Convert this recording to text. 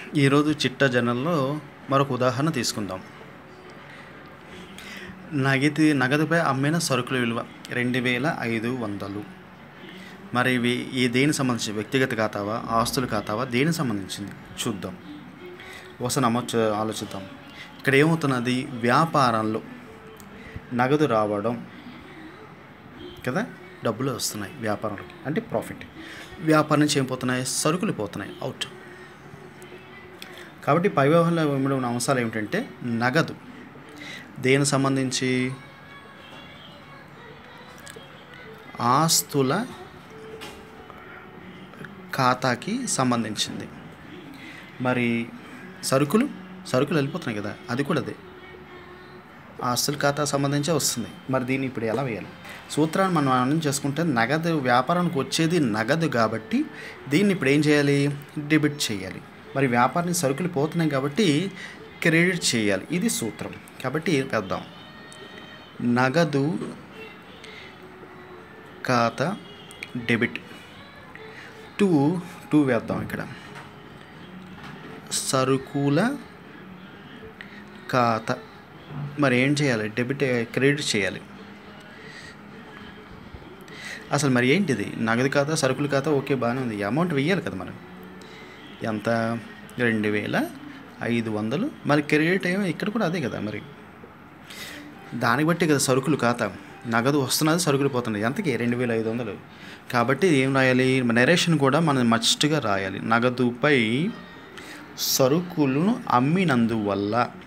ఈరోజు చిట్ట జనరల్లో మరొక ఉదాహరణ తీసుకుందాం నగదు నగదుపై అమ్మిన సరుకుల విలువ రెండు వేల ఐదు వందలు మరి ఇవి ఈ దేని సంబంధించి వ్యక్తిగత ఖాతావా ఆస్తుల ఖాతావా దేనికి సంబంధించింది చూద్దాం ఒకసారి నమోదు ఆలోచిద్దాం ఇక్కడ ఏమవుతున్నది వ్యాపారంలో నగదు రావడం కదా డబ్బులు వస్తున్నాయి వ్యాపారంలోకి అంటే ప్రాఫిట్ వ్యాపారం నుంచి ఏం పోతున్నాయి సరుకులు పోతున్నాయి అవుట్ కాబట్టి పై వ్యవహారంలో ఇమిడి ఉన్న అంశాలు ఏమిటంటే నగదు దేనికి సంబంధించి ఆస్తుల ఖాతాకి సంబంధించింది మరి సరుకులు సరుకులు వెళ్ళిపోతున్నాయి కదా అది కూడా అదే ఆస్తుల ఖాతా సంబంధించే వస్తుంది మరి దీన్ని ఇప్పుడు ఎలా వేయాలి సూత్రాన్ని మనం అర్థం చేసుకుంటే నగదు వ్యాపారానికి వచ్చేది నగదు కాబట్టి దీన్ని ఇప్పుడు ఏం చేయాలి డెబిట్ చేయాలి మరి వ్యాపారానికి సరుకులు పోతున్నాయి కాబట్టి క్రెడిట్ చేయాలి ఇది సూత్రం కాబట్టి వేద్దాం నగదు ఖాతా డెబిట్ టూ టూ వేద్దాం ఇక్కడ సరుకుల ఖాతా మరి ఏం చేయాలి డెబిట్ క్రెడిట్ చేయాలి అసలు మరి ఏంటిది నగదు ఖాతా సరుకుల ఖాతా ఓకే బాగానే ఉంది ఈ అమౌంట్ వెయ్యాలి కదా మనం ఎంత రెండు వేల ఐదు వందలు మరి క్రెడిట్ ఏమో ఇక్కడ కూడా అదే కదా మరి దాన్ని బట్టి కదా సరుకులు ఖాతా నగదు వస్తున్నది సరుకులు పోతున్నది ఎంతకి రెండు వేల ఐదు వందలు కాబట్టి ఏం రాయాలి నెరేషన్ కూడా మనం మస్ట్గా రాయాలి నగదుపై సరుకులను అమ్మినందువల్ల